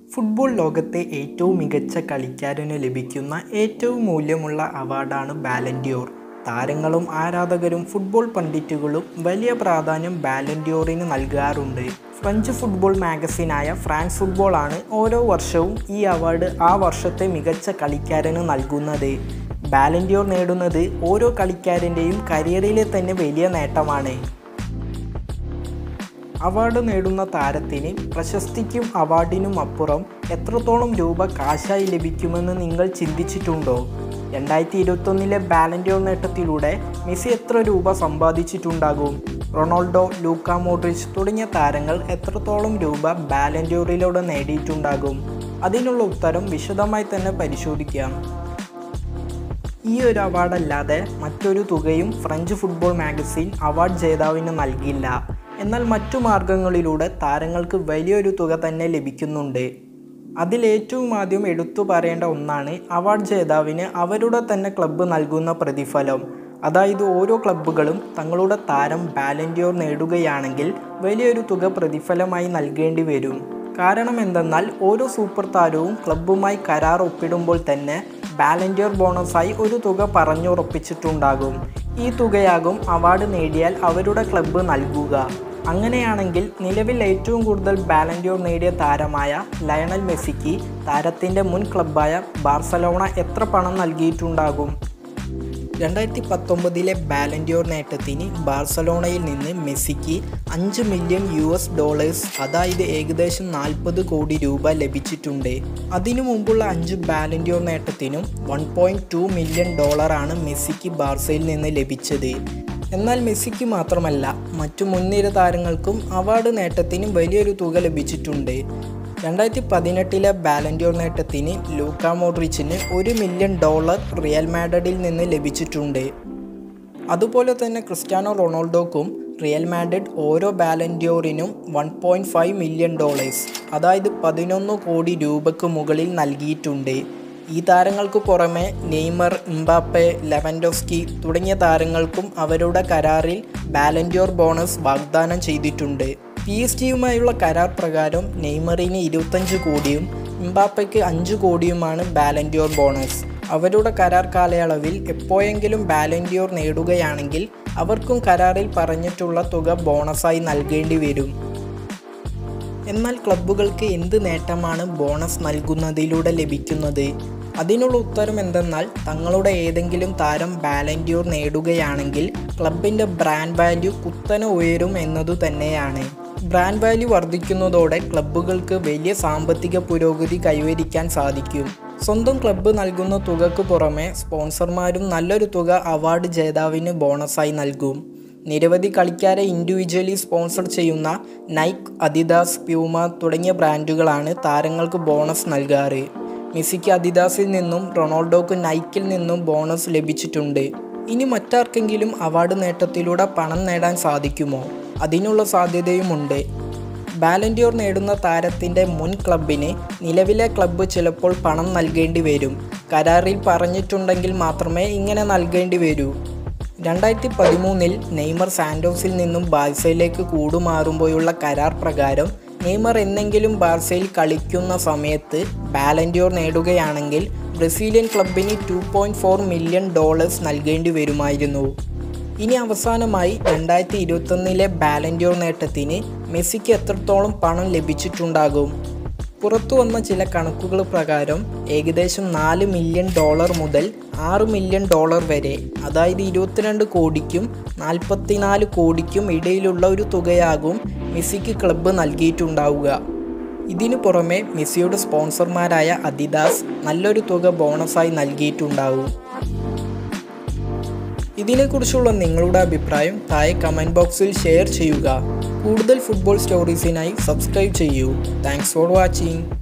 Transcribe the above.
football ലോകത്തെ ഏറ്റവും മികച്ച കളിക്കാരന് ലഭിക്കുന്ന ഏറ്റവും മൂല്യമുള്ള അവാർഡാണ് ബാലൻഡിയോർ താരങ്ങളും ആരാധകരും ഫുട്ബോൾ പണ്ഡിറ്റുകളും വലിയ പ്രാധാന്യം ബാലൻഡിയോറിന് നൽകാറുണ്ട് ഫ്രഞ്ച് ഫുട്ബോൾ മാഗസിനായ ഫ്രാൻസ് ഫുട്ബോൾ ആണ് ഓരോ വർഷവും ഈ അവാർഡ് ആ വർഷത്തെ മികച്ച കളിക്കാരന് നൽകുന്നത് ബാലൻഡിയോർ നേടുന്നത് ഓരോ കളിക്കാരൻ്റെയും കരിയറിലെ തന്നെ വലിയ നേട്ടമാണ് അവാർഡ് നേടുന്ന താരത്തിന് പ്രശസ്തിക്കും അവാർഡിനും അപ്പുറം എത്രത്തോളം രൂപ കാശായി ലഭിക്കുമെന്ന് നിങ്ങൾ ചിന്തിച്ചിട്ടുണ്ടോ രണ്ടായിരത്തി ഇരുപത്തൊന്നിലെ ബാലൻഡിയോർ നേട്ടത്തിലൂടെ മെസ്സി എത്ര രൂപ സമ്പാദിച്ചിട്ടുണ്ടാകും റൊണാൾഡോ ലൂക്ക മോഡ്രിച്ച് തുടങ്ങിയ താരങ്ങൾ എത്രത്തോളം രൂപ ബാലൻഡിയോറിലൂടെ നേടിയിട്ടുണ്ടാകും അതിനുള്ള ഉത്തരം വിശദമായി തന്നെ പരിശോധിക്കാം ഈ ഒരു അവാർഡല്ലാതെ മറ്റൊരു തുകയും ഫ്രഞ്ച് ഫുട്ബോൾ മാഗസിൻ അവാർഡ് ജേതാവിന് നൽകില്ല എന്നാൽ മറ്റു മാർഗങ്ങളിലൂടെ താരങ്ങൾക്ക് വലിയൊരു തുക തന്നെ ലഭിക്കുന്നുണ്ട് അതിലേറ്റവും ആദ്യം എടുത്തു പറയേണ്ട ഒന്നാണ് അവാർഡ് ജേതാവിന് അവരുടെ തന്നെ ക്ലബ്ബ് നൽകുന്ന പ്രതിഫലം അതായത് ഓരോ ക്ലബ്ബുകളും തങ്ങളുടെ താരം ബാലൻഡിയോർ നേടുകയാണെങ്കിൽ വലിയൊരു തുക പ്രതിഫലമായി നൽകേണ്ടി വരും കാരണം എന്തെന്നാൽ ഓരോ സൂപ്പർ താരവും ക്ലബ്ബുമായി കരാർ ഒപ്പിടുമ്പോൾ തന്നെ ബാലൻഡിയർ ബോണസായി ഒരു തുക പറഞ്ഞുറപ്പിച്ചിട്ടുണ്ടാകും ഈ തുകയാകും അവാർഡ് നേടിയാൽ അവരുടെ ക്ലബ്ബ് നൽകുക അങ്ങനെയാണെങ്കിൽ നിലവിൽ ഏറ്റവും കൂടുതൽ ബാലൻഡിയോർ നേടിയ താരമായ ലയണൽ മെസ്സിക്ക് താരത്തിൻ്റെ മുൻ ക്ലബ്ബായ ബാർസലോണ എത്ര പണം നൽകിയിട്ടുണ്ടാകും രണ്ടായിരത്തി പത്തൊമ്പതിലെ ബാലൻഡിയോർ നേട്ടത്തിന് ബാർസലോണയിൽ നിന്ന് മെസ്സിക്ക് അഞ്ച് മില്യൺ യു എസ് ഡോളേഴ്സ് അതായത് ഏകദേശം നാൽപ്പത് കോടി രൂപ ലഭിച്ചിട്ടുണ്ട് അതിനു മുമ്പുള്ള അഞ്ച് ബാലൻഡിയോർ നേട്ടത്തിനും വൺ പോയിൻറ്റ് ടു മില്യൺ ഡോളറാണ് മെസ്സിക്ക് ബാർസയിൽ നിന്ന് ലഭിച്ചത് എന്നാൽ മെസ്സിക്ക് മാത്രമല്ല മറ്റു മുൻനിര താരങ്ങൾക്കും അവാർഡ് നേട്ടത്തിന് വലിയൊരു തുക ലഭിച്ചിട്ടുണ്ട് രണ്ടായിരത്തി പതിനെട്ടിലെ ബാലൻഡിയോർ നേട്ടത്തിന് ലൂക്ക മോഡ്രിച്ചിന് ഒരു മില്യൺ ഡോളർ റിയൽ മാഡ്രിഡിൽ നിന്ന് ലഭിച്ചിട്ടുണ്ട് അതുപോലെ തന്നെ ക്രിസ്ത്യാനോ റൊണാൾഡോക്കും റിയൽ മാഡ്രിഡ് ഓരോ ബാലൻഡിയോറിനും one point five million dollars അതായത് പതിനൊന്ന് കോടി രൂപയ്ക്ക് മുകളിൽ നൽകിയിട്ടുണ്ട് ഈ താരങ്ങൾക്ക് പുറമെ നെയ്മർ ഇംബാപ്പെ ലെവൻഡോസ്കി തുടങ്ങിയ താരങ്ങൾക്കും അവരുടെ കരാറിൽ ബാലൻഡിയോർ ബോണസ് വാഗ്ദാനം ചെയ്തിട്ടുണ്ട് പി എസ് ടിയുമായുള്ള കരാർ പ്രകാരം നെയ്മറിന് ഇരുപത്തഞ്ച് കോടിയും ഇംബാപ്പയ്ക്ക് അഞ്ച് കോടിയുമാണ് ബാലൻഡിയോർ ബോണസ് അവരുടെ കരാർ കാലയളവിൽ എപ്പോഴെങ്കിലും ബാലൻഡിയോർ നേടുകയാണെങ്കിൽ അവർക്കും കരാറിൽ പറഞ്ഞിട്ടുള്ള തുക ബോണസായി നൽകേണ്ടി വരും എന്നാൽ ക്ലബ്ബുകൾക്ക് എന്ത് നേട്ടമാണ് ബോണസ് നൽകുന്നതിലൂടെ ലഭിക്കുന്നത് അതിനുള്ള ഉത്തരം എന്തെന്നാൽ തങ്ങളുടെ ഏതെങ്കിലും താരം ബാലൻഡിയോർ നേടുകയാണെങ്കിൽ ക്ലബിൻ്റെ ബ്രാൻഡ് വാല്യൂ കുത്തനെ ഉയരും എന്നതു തന്നെയാണ് ബ്രാൻഡ് വാല്യൂ വർദ്ധിക്കുന്നതോടെ ക്ലബ്ബുകൾക്ക് വലിയ സാമ്പത്തിക പുരോഗതി കൈവരിക്കാൻ സാധിക്കും സ്വന്തം ക്ലബ്ബ് നൽകുന്ന തുകക്ക് പുറമെ സ്പോൺസർമാരും നല്ലൊരു തുക അവാർഡ് ജേതാവിന് ബോണസായി നൽകും നിരവധി കളിക്കാരെ ഇൻഡിവിജ്വലി സ്പോൺസർ ചെയ്യുന്ന നൈക്ക് അദിദാസ് പ്യൂമ തുടങ്ങിയ ബ്രാൻഡുകളാണ് താരങ്ങൾക്ക് ബോണസ് നൽകാറ് മെസ്സിക്ക് അദിദാസിൽ നിന്നും റൊണാൾഡോക്ക് നൈക്കിൽ നിന്നും ബോണസ് ലഭിച്ചിട്ടുണ്ട് ഇനി മറ്റാർക്കെങ്കിലും അവാർഡ് നേട്ടത്തിലൂടെ പണം നേടാൻ സാധിക്കുമോ അതിനുള്ള സാധ്യതയുമുണ്ട് ബാലൻഡിയോർ നേടുന്ന താരത്തിൻ്റെ മുൻ ക്ലബിന് നിലവിലെ ക്ലബ്ബ് ചിലപ്പോൾ പണം നൽകേണ്ടി വരും കരാറിൽ പറഞ്ഞിട്ടുണ്ടെങ്കിൽ മാത്രമേ ഇങ്ങനെ നൽകേണ്ടി വരൂ രണ്ടായിരത്തി പതിമൂന്നിൽ നെയ്മർ സാൻഡോസിൽ നിന്നും ബാഴ്സയിലേക്ക് കൂടുമാറുമ്പോഴുള്ള കരാർ പ്രകാരം നെയ്മർ എന്നെങ്കിലും ബാർസയിൽ കളിക്കുന്ന സമയത്ത് ബാലൻഡിയോർ നേടുകയാണെങ്കിൽ ബ്രസീലിയൻ ക്ലബിന് two point four million dollars നൽകേണ്ടി വരുമായിരുന്നു ഇനി അവസാനമായി രണ്ടായിരത്തി ഇരുപത്തൊന്നിലെ ബാലൻഡിയോർ നേട്ടത്തിന് മെസ്സിക്ക് എത്രത്തോളം പണം ലഭിച്ചിട്ടുണ്ടാകും പുറത്തു വന്ന ചില കണക്കുകൾ പ്രകാരം ഏകദേശം നാല് മില്യൺ ഡോളർ മുതൽ ആറ് മില്യൺ ഡോളർ വരെ അതായത് ഇരുപത്തിരണ്ട് കോടിക്കും നാൽപ്പത്തിനാല് കോടിക്കും ഇടയിലുള്ള ഒരു തുകയാകും മെസ്സിക്ക് ക്ലബ്ബ് നൽകിയിട്ടുണ്ടാവുക ഇതിനു പുറമെ മെസ്സിയുടെ സ്പോൺസർമാരായ അദിദാസ് നല്ലൊരു തുക ബോണസായി നൽകിയിട്ടുണ്ടാവും ഇതിനെക്കുറിച്ചുള്ള നിങ്ങളുടെ അഭിപ്രായം താഴെ കമൻറ്റ് ബോക്സിൽ ഷെയർ ചെയ്യുക കൂടുതൽ ഫുട്ബോൾ സ്റ്റോറീസിനായി സബ്സ്ക്രൈബ് ചെയ്യൂ താങ്ക്സ് ഫോർ വാച്ചിങ്